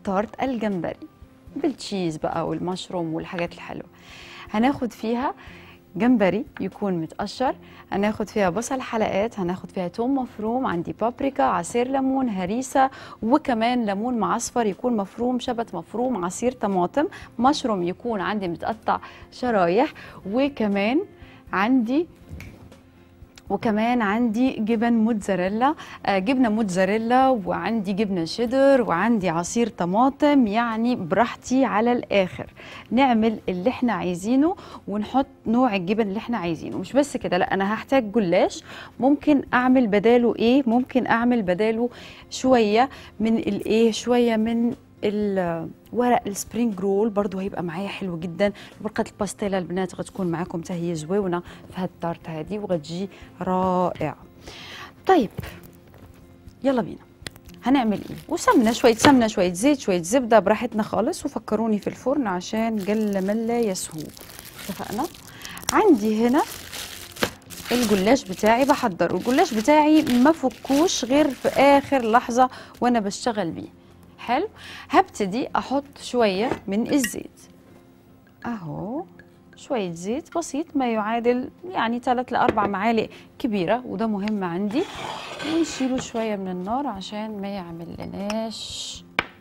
تارت الجمبري بالتشيز بقى والمشروم والحاجات الحلوه هناخد فيها جمبري يكون متقشر هناخد فيها بصل حلقات هناخد فيها توم مفروم عندي بابريكا عصير ليمون هريسة وكمان ليمون معصفر يكون مفروم شبت مفروم عصير طماطم مشروم يكون عندي متقطع شرايح وكمان عندي وكمان عندي جبن موتزاريلا آه جبنه موتزاريلا وعندي جبنه شيدر وعندي عصير طماطم يعني براحتي على الاخر نعمل اللي احنا عايزينه ونحط نوع الجبن اللي احنا عايزينه مش بس كده لا انا هحتاج جلاش ممكن اعمل بداله ايه ممكن اعمل بداله شويه من الايه شويه من ال- ورق السبرينج رول برضو هيبقى معايا حلو جدا ورقه الباستيلا البنات غتكون معاكم حتى هي زويونه في هاد التارت هادي وغتجي رائعه طيب يلا بينا هنعمل ايه وسمنه شويه سمنه شويه زيت شويه زبده براحتنا خالص وفكروني في الفرن عشان قل من لا يسهو اتفقنا عندي هنا الجلاش بتاعي بحضره الجلاش بتاعي ما فكوش غير في اخر لحظه وانا بشتغل بيه حلو هبتدي احط شويه من الزيت اهو شويه زيت بسيط ما يعادل يعني 3 ل 4 معالق كبيره وده مهم عندي ونشيله شويه من النار عشان ما يعمل لناش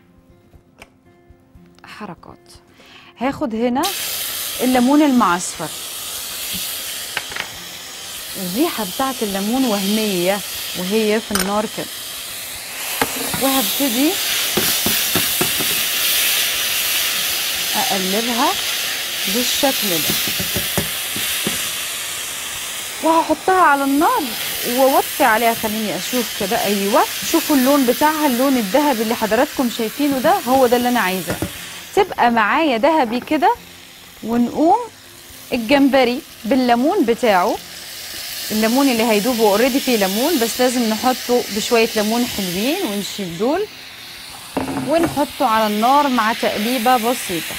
حركات هاخد هنا الليمون المعصفر الريحه بتاعت الليمون وهميه وهي في النار كده وهبتدي اقلبها بالشكل ده وهحطها على النار واوطي عليها خليني اشوف كده ايوه شوفوا اللون بتاعها اللون الذهبي اللي حضراتكم شايفينه ده هو ده اللي انا عايزاه تبقى معايا ذهبي كده ونقوم الجمبري بالليمون بتاعه الليمون اللي هيدوب اوريدي فيه ليمون بس لازم نحطه بشويه ليمون حلوين ونشيل دول ونحطه على النار مع تقليبه بسيطه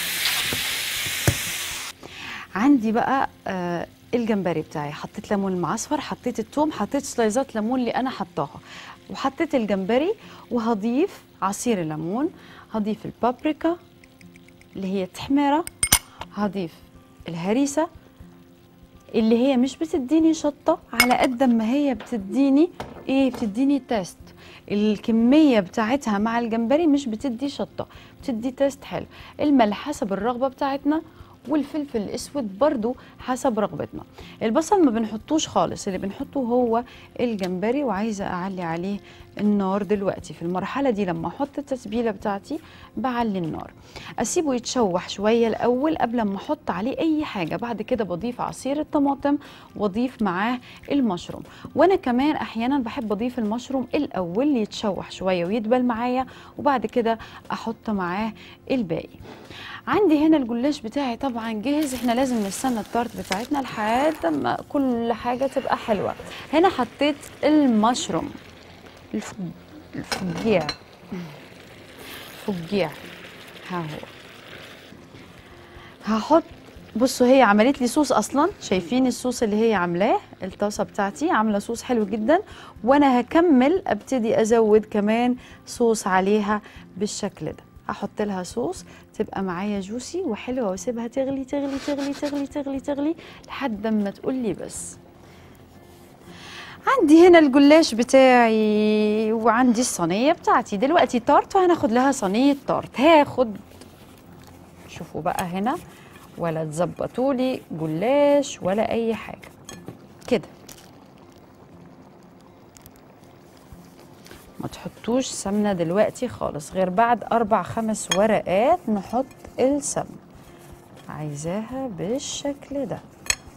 عندي بقى آه الجمبري بتاعي حطيت ليمون المعصفر حطيت الثوم حطيت سلايزات ليمون اللي انا حطاها وحطيت الجمبري وهضيف عصير الليمون هضيف البابريكا اللي هي التحميره هضيف الهريسه اللي هي مش بتديني شطه على قد ما هي بتديني ايه بتديني تيست الكميه بتاعتها مع الجمبري مش بتدي شطه بتدي تيست حلو الملح حسب الرغبه بتاعتنا والفلفل الاسود برضو حسب رغبتنا البصل ما بنحطوش خالص اللي بنحطه هو الجمبري وعايزه اعلي عليه النار دلوقتي في المرحله دي لما احط التتبيله بتاعتي بعلي النار اسيبه يتشوح شويه الاول قبل ما احط عليه اي حاجه بعد كده بضيف عصير الطماطم واضيف معاه المشروم وانا كمان احيانا بحب اضيف المشروم الاول يتشوح شويه ويدبل معايا وبعد كده احط معاه الباقي عندي هنا الجلاش بتاعي طبعا جاهز احنا لازم نستنى التارت بتاعتنا لحد ما كل حاجه تبقى حلوه هنا حطيت المشروم الف- الفجيع فجيع ها هو هحط بصوا هي عملت لي صوص اصلا شايفين الصوص اللي هي عاملاه الطاسه بتاعتي عامله صوص حلو جدا وانا هكمل ابتدي ازود كمان صوص عليها بالشكل ده احط لها صوص تبقى معايا جوسي وحلوه واسيبها تغلي تغلي تغلي تغلي تغلي تغلي لحد ما تقول لي بس عندي هنا الجلاش بتاعي وعندي الصينيه بتاعتي دلوقتي تارت وهناخد لها صينيه تارت هاخد شوفوا بقى هنا ولا تظبطوا لي جلاش ولا اي حاجه كده ما تحطوش سمنه دلوقتي خالص غير بعد اربع خمس ورقات نحط السمنه عايزاها بالشكل ده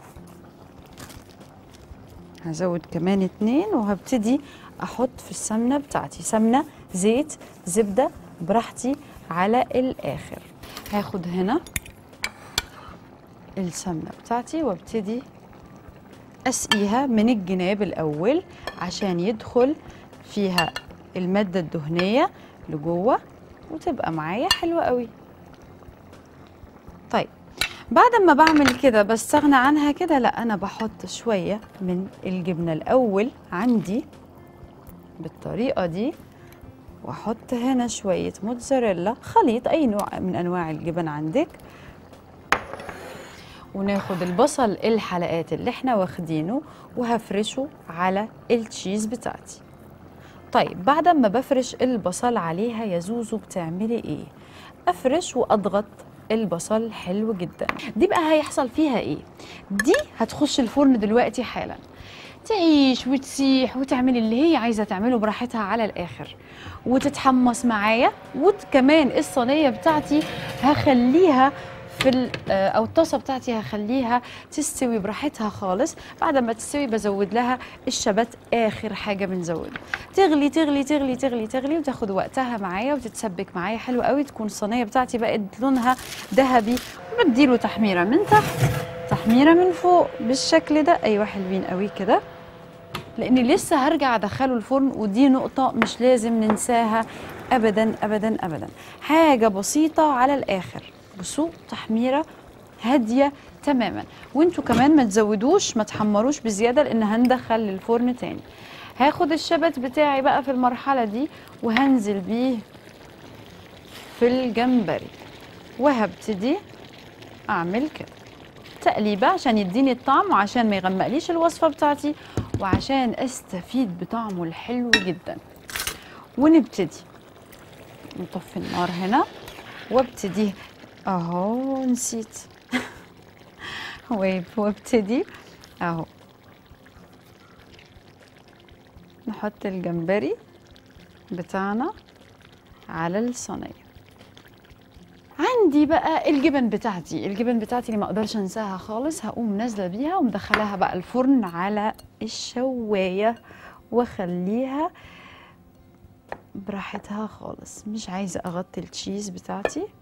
هزود كمان اتنين وهبتدي احط في السمنه بتاعتي سمنه زيت زبده براحتي على الاخر هاخد هنا السمنه بتاعتي وابتدي اسقيها من الجناب الاول عشان يدخل فيها الماده الدهنيه لجوه وتبقى معايا حلوه قوي طيب بعد ما بعمل كده بستغنى عنها كده لا انا بحط شويه من الجبنه الاول عندي بالطريقه دي واحط هنا شويه موتزاريلا خليط اي نوع من انواع الجبن عندك وناخد البصل الحلقات اللي احنا واخدينه وهفرشه على التشيز بتاعتي طيب بعد ما بفرش البصل عليها يا زوزو بتعملي ايه افرش واضغط البصل حلو جدا دي بقى هيحصل فيها ايه دي هتخش الفرن دلوقتي حالا تعيش وتسيح وتعمل اللي هي عايزه تعمله براحتها على الاخر وتتحمص معايا وكمان الصينيه بتاعتي هخليها في ال- آه، او الطاسه بتاعتي هخليها تستوي براحتها خالص بعد ما تستوي بزود لها الشبت اخر حاجه بنزودها تغلي تغلي تغلي تغلي تغلي وتاخد وقتها معايا وتتسبك معايا حلو قوي تكون الصينيه بتاعتي بقت لونها ذهبي بديله تحميره من تحت تحميره من فوق بالشكل ده ايوه حلوين قوي كده لاني لسه هرجع ادخله الفرن ودي نقطه مش لازم ننساها ابدا ابدا ابدا حاجه بسيطه على الاخر بصوا تحميره هاديه تماما وانتوا كمان ما تزودوش ما تحمروش بزياده لان هندخل الفرن تاني هاخد الشبت بتاعي بقى في المرحله دي وهنزل بيه في الجمبري وهبتدي اعمل كده تقليبه عشان يديني الطعم وعشان ما يغمقليش الوصفه بتاعتي وعشان استفيد بطعمه الحلو جدا ونبتدي نطفي النار هنا وابتدي اهو نسيت ويب وابتدي اهو نحط الجمبري بتاعنا على الصينيه عندي بقى الجبن بتاعتي الجبن بتاعتي اللي ما اقدرش انساها خالص هقوم نازله بيها ومدخلاها بقى الفرن على الشوايه واخليها براحتها خالص مش عايزه اغطي التشيز بتاعتي